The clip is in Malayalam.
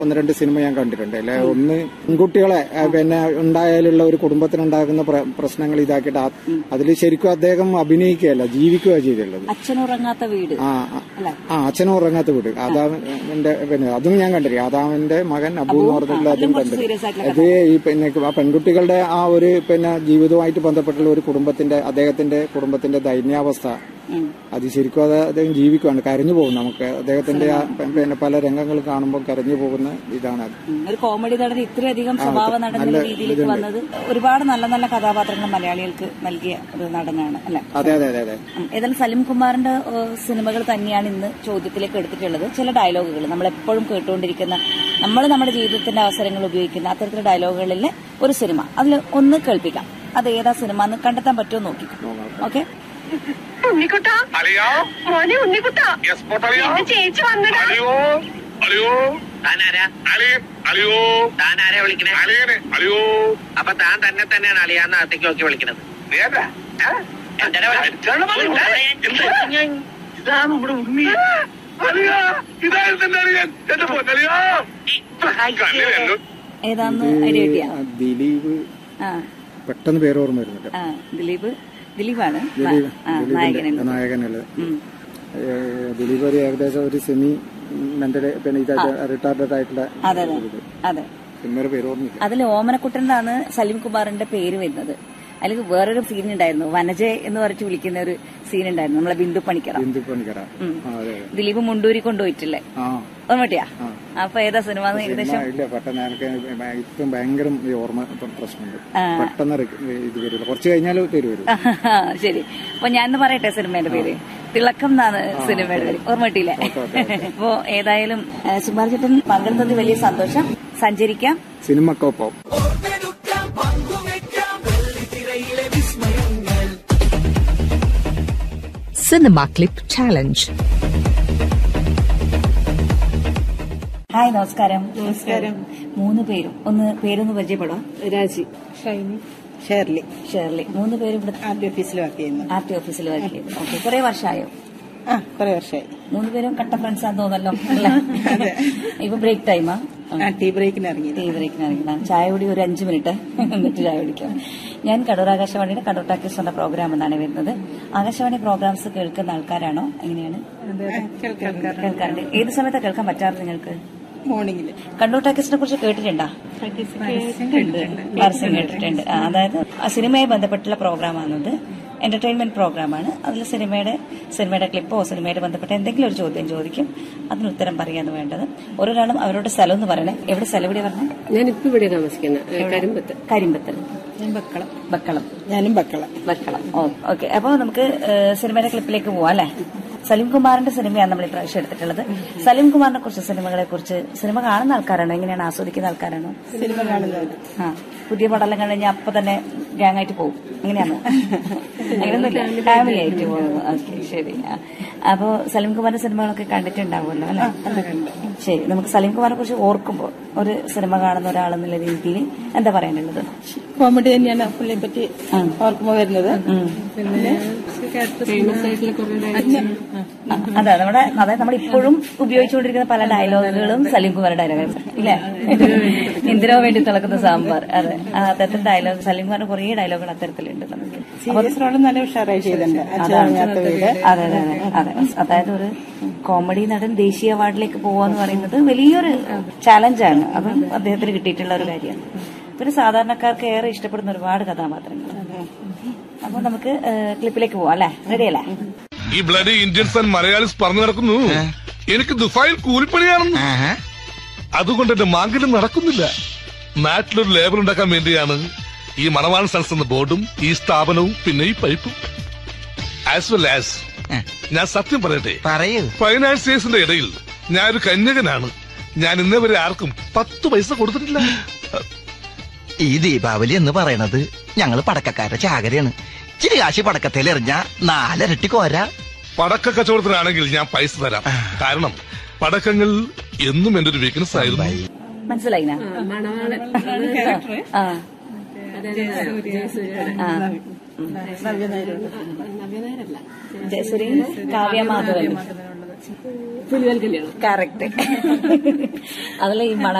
ഒന്ന് രണ്ട് സിനിമ ഞാൻ കണ്ടിട്ടുണ്ട് അല്ലെ ഒന്ന് പെൺകുട്ടികളെ ആ, പിന്നെ ഉണ്ടായാലുള്ള ഒരു കുടുംബത്തിനുണ്ടാകുന്ന പ്ര- പ്രശ്നങ്ങൾ ഇതാക്കിയിട്ട് അതിൽ ശരിക്കും അദ്ദേഹം അഭിനയിക്കുകയല്ല ജീവിക്കുക ചെയ്തുള്ളത് അച്ഛനുറങ്ങാത്ത വീട് ആ ആ, ആ അച്ഛനും ഉറങ്ങാത്ത വീട് ആദാമിന്റെ പിന്നെ അതും ഞാൻ കണ്ടില്ല ആദാമിന്റെ മകൻ അബു എന്ന് പറഞ്ഞിട്ടുള്ള അതും കണ്ടില്ല സീരിയസ് ആയിട്ടുള്ള ഇത് ഈ പിന്നെ ആ പെൺകുട്ടികളുടെ ആ ഒരു പിന്നെ ജീവിതവുമായിട്ട് ബന്ധപ്പെട്ടുള്ള ഒരു കുടുംബത്തിന്റെ അദ്ദേഹത്തിന്റെ കുടുംബത്തിന്റെ ദൈന്യാവസ്ഥ ഉം. അത് ശരിക്കും അത് അദ്ദേഹം ജീവിക്കുകയാണ് കരഞ്ഞു പോകും നമുക്ക് അദ്ദേഹത്തിന്റെ ആ പ- പിന്നെ പല രംഗങ്ങൾ കാണുമ്പോൾ കരഞ്ഞു പോകുന്ന ഇതാണ് അത് ഉം. ഒരു കോമഡി നടൻ ഇത്രയധികം സ്വഭാവ നടൻ എന്ന രീതിയിലേക്ക് വന്നത് ഒരുപാട് നല്ല നല്ല കഥാപാത്രങ്ങൾ മലയാളികൾക്ക് നൽകിയ ഒരു നടനാണ് അല്ലെ അതെ അതെ അതെ അതെ ഉം. ഏതായാലും സലിം കുമാറിന്റെ ഏഹ്, സിനിമകൾ തന്നെയാണ് ഇന്ന് ചോദ്യത്തിലേക്ക് എടുത്തിട്ടുള്ളത് ചില ഡയലോഗുകൾ നമ്മൾ എപ്പോഴും കേട്ടുകൊണ്ടിരിക്കുന്ന നമ്മൾ നമ്മുടെ ജീവിതത്തിന്റെ അവസരങ്ങൾ ഉപയോഗിക്കുന്ന അത്തരത്തിലുള്ള ഡയലോഗുകളിലെ ഒരു സിനിമ അതിൽ ഒന്ന് കേൾപ്പിക്കാം അത് ഏതാ സിനിമ എന്ന് കണ്ടെത്താൻ പറ്റുമോ നോക്കി ഓക്കെ ഉണ്ണിക്കുട്ടാ അളിയോ മോനെ ഉണ്ണിക്കുട്ടാ യെസ് പോട്ടളിയോ എന്റെ ചേച്ചി വന്നടാ അളിയോ അളിയോ താനാരാ അളിയൻ അളിയോ താനാരാ വിളിക്കണേ അളിയനെ അളിയോ അപ്പൊ താൻ തന്നെ തന്നെയാണ് അളിയാന്ന് അകത്തേക്ക് നോക്കി വിളിക്കണത് നീ ആരാ? ഏ? എന്തിനാ വിളി- എന്താണ് പറയുന്നത്? എന്താ? ഇതാ നമ്മുടെ ഉണ്ണി അളിയാ ഇതായിരുന്നു എന്റെ അളിയൻ എന്റെ പൊന്നളിയോ കണ്ണിൽ എന്നു ഏതാന്ന് ഐഡിയ കിട്ടിയ ആ, ദിലീപ് ആ പെട്ടെന്ന് പേര് ഓർമ്മ വരുന്നില്ല ആ ദിലീപ് ദിലീപാണ് ദിലീപ് ആ ദിലീപിന്റെ നായകനുണ്ട് നായകനുള്ളത് ഉം. ഏഹ് ദിലീപ് ഒരു ഏകദേശം ഒരു സെമി മെന്റൽ പിന്നെ ഇതായിട്ട് റിട്ടാർഡഡ് ആയിട്ടുള്ള അതെ അതെ അതെ സിനിമയുടെ പേര് ഓർമ്മയില്ല അതിൽ ഓമനക്കുട്ടനാണ് സലീം കുമാറിന്റെ പേര് വരുന്നത് അല്ലെങ്കിൽ വേറൊരു സീൻ ഉണ്ടായിരുന്നു വനജ എന്ന് പറഞ്ഞിട്ട് വിളിക്കുന്ന ഒരു സീൻ ഉണ്ടായിരുന്നു നമ്മളെ ബിന്ദു പണിക്കറ ബിന്ദു പണിക്കര ഉം. ആ, അതെ അതെ ദിലീപ് മുണ്ടൂരി കൊണ്ടുപോയിട്ടില്ലേ ആ ഓർമ്മട്ടിയാ ആ. അപ്പൊ ഏതാ സിനിമ എന്ന് സിനിമ ഏകദേശം ഇല്ല പെട്ടെന്ന് എനിക്ക് ഇപ്പം ഭയങ്കര ഈ ഓർമ്മ പ്ര- പ്രശ്നമുണ്ട് ആ. പെട്ടെന്ന് റിക- ഇത് വരില്ല കുറച്ച് കഴിഞ്ഞാൽ പേര് വരും ശരി അപ്പൊ ഞാൻ ഒന്ന് പറയട്ടെ സിനിമയുടെ പേര് തിളക്കം എന്നാണ് സിനിമയുടെ പേര് ഓർമ്മ കിട്ടിയില്ലേ അപ്പോ ഏതായാലും സുമാർ ചേട്ടൻ പങ്കെടുത്തത് വലിയ സന്തോഷം സഞ്ചരിക്കാം സിനിമക്കൊപ്പം Cinema Clip Challenge. ഹായ് നമസ്കാരം നമസ്കാരം മൂന്ന് പേരും ഒന്ന് പേരൊന്ന് പരിചയപ്പെടാം രാജി ഷൈനി ഷേർലി ഷേർലി മൂന്ന് പേരും ഇവിടെ ആർ ഡി ഓഫീസിൽ വർക്ക് ചെയ്യുന്നു ആർ ടി ഓഫീസിൽ വർക്ക് ചെയ്തു ഓക്കെ കുറെ വർഷമായോ ആ കുറെ വർഷമായി മൂന്ന് പേരും കട്ട ഫ്രണ്ട്സ് ആണെന്ന് തോന്നല്ലോ അല്ലേ ഇപ്പൊ ബ്രേക്ക് ടൈമാ ആ ടീ ബ്രേക്കിന് ഇറങ്ങി ടീ ബ്രേക്കിന് ഇറങ്ങണം ചായ കുടി ഒരു അഞ്ച് മിനിറ്റ് എന്നിട്ട് ചായ കുടിക്കാം ഞാൻ കടൂർ ആകാശവാണിയുടെ കടൂർ ടാക്കീസ് എന്ന പ്രോഗ്രാം എന്നാണ് വരുന്നത് ആകാശവാണി പ്രോഗ്രാംസ് കേൾക്കുന്ന ആൾക്കാരാണോ എങ്ങനെയാണ് കേൾക്കാറുണ്ട് ഏത് സമയത്താണ് കേൾക്കാൻ പറ്റാറ് നിങ്ങൾക്ക് മോർണിംഗിൽ കണ്ണൂർ ടാക്കീസിനെ കുറിച്ച് കേട്ടിട്ടുണ്ടോ പരസ്യം കേട്ടിട്ടുണ്ട് ആ, അതായത് ആ സിനിമയുമായി ബന്ധപ്പെട്ടുള്ള പ്രോഗ്രാമാണത് എന്റർടൈൻമെന്റ് പ്രോഗ്രാമാണ് അതിൽ സിനിമയുടെ സിനിമയുടെ ക്ലിപ്പോ സിനിമയുടെ ബന്ധപ്പെട്ട എന്തെങ്കിലും ഒരു ചോദ്യം ചോദിക്കും അതിന് ഉത്തരം പറയാന്ന് വേണ്ടത് ഓരോരാളും അവരുടെ സ്ഥലം എന്ന് പറയണേ എവിടെ സ്ഥലം എവിടെ പറഞ്ഞേ ഞാനിപ്പോ ഇവിടെ താമസിക്കുന്നത് കരിമ്പത്ത് കരിമ്പത്ത് ബക്കളം ബക്കളം ഞാനും ബക്കളം ബക്കളം ഓ ഓക്കെ അപ്പോൾ നമുക്ക് ഏഹ്, സിനിമയുടെ ക്ലിപ്പിലേക്ക് പോവാം അല്ലേ സലീം കുമാറിന്റെ സിനിമയാണ് നമ്മൾ ഇപ്രാവശ്യം എടുത്തിട്ടുള്ളത് സലീം കുമാറിനെ കുറിച്ച് സിനിമകളെ കുറിച്ച് സിനിമ കാണുന്ന ആൾക്കാരാണോ എങ്ങനെയാണ് ആസ്വദിക്കുന്ന ആൾക്കാരാണോ സിനിമ കാണുന്നവര് ആ പുതിയ പടം കഴിഞ്ഞാൽ അപ്പൊ തന്നെ ഗ്യാങ് ആയിട്ട് പോകും അങ്ങനെയാണോ അങ്ങനെയൊന്നുമില്ല ഫാമിലി ആയിട്ട് പോകുന്നു ഓക്കെ ശരി ആ. അപ്പോ സലീം കുമാറിന്റെ സിനിമകളൊക്കെ കണ്ടിട്ടുണ്ടാവുമല്ലോ അല്ലെ ശരി നമുക്ക് സലീം കുമാറിനെ കുറിച്ച് ഓർക്കുമ്പോൾ ഒരു സിനിമ കാണുന്ന ഒരാളെന്നുള്ള രീതിയിൽ എന്താ പറയാനുള്ളത് കോമഡി തന്നെയാണ് പുള്ളിയെ പറ്റി ഓർക്കുമ്പോ വരുന്നത് പിന്നെ ഫേമസ് ആയിട്ടുള്ള കുറെ ആ, അതെ നമ്മുടെ അതായത് നമ്മൾ ഇപ്പോഴും ഉപയോഗിച്ചുകൊണ്ടിരിക്കുന്ന പല ഡയലോഗുകളും സലീം കുമാർ ഡയലോഗുകൾ ഇല്ലേ എന്തിനോ വേണ്ടി തിളക്കുന്ന സാമ്പാർ അതെ ആ, അത്തരത്തിൽ ഡയലോഗ് സലീം കുമാറിന്റെ കുറേ ഡയലോഗുകൾ അത്തരത്തിലുണ്ട് നമുക്ക് സീരിയസ് റോള് നല്ല ഉഷാറായി ചെയ്തിട്ടുണ്ട് അതാണ്. അച്ഛനറിയാത്ത വീട് അതെ അതെ അതെ അതെ അതായത് ഒരു കോമഡി നടൻ ദേശീയ അവാർഡിലേക്ക് പോവാന്ന് പറയുന്നത് വലിയൊരു ചാലഞ്ചാണ് അതും അദ്ദേഹത്തിന് കിട്ടിയിട്ടുള്ള ഒരു കാര്യമാണ് പിന്നെ സാധാരണക്കാർക്ക് ഏറെ ഇഷ്ടപ്പെടുന്ന ഒരുപാട് കഥാപാത്രങ്ങൾ അപ്പൊ നമുക്ക് ഏഹ്, ക്ലിപ്പിലേക്ക് പോവാം അല്ലേ റെഡി അല്ലേ ഈ ബ്ലഡി ഇന്ത്യൻസ് ആൻഡ് മലയാളീസ് പറഞ്ഞു നടക്കുന്നു എനിക്ക് ദുബായിൽ കൂലിപ്പണിയാണെന്ന് അതുകൊണ്ട് എന്റെ മാങ്കലും നടക്കുന്നില്ല നാട്ടിലൊരു ലേബർ ഉണ്ടാക്കാൻ വേണ്ടിയാണ് ഈ മണവാൻ സൺസ് എന്ന ബോർഡും ഈ സ്ഥാപനവും പിന്നെ ഈ പൈപ്പും ആസ് വെൽ ആസ് ഞാൻ സത്യം പറയട്ടെ പറയൂ ഫൈനാൻസിയേഴ്സിന്റെ ഇടയിൽ ഞാനൊരു കന്യകനാണ് ഞാൻ ഇന്നേ വരെ ആർക്കും പത്ത് പൈസ കൊടുത്തിട്ടില്ല ഈ ദീപാവലി എന്ന് പറയണത് ഞങ്ങള് പടക്കക്കാരുടെ ചാകരയാണ് ഇച്ചിരി കാശി പടക്കത്തേൽ എറിഞ്ഞ നാലരട്ടി കോര പടക്ക കച്ചവടത്തിനാണെങ്കിൽ ഞാൻ പൈസ തരാം കാരണം പടക്കങ്ങൾ എന്നും എന്റെ ഒരു വീക്ക്നെസ് ആയിരുന്നു മനസ്സിലായിന മണവാളൻ ആ അതായത് ജയസൂര്യ ആ ഉം. നവ്യനായിരുന്നു നവ്യനായരല്ല ജയസൂര്യൻ കാവ്യ മാധവൻ പുലിവാൽ കല്യാണം കറക്റ്റ് അതിൽ ഈ മണ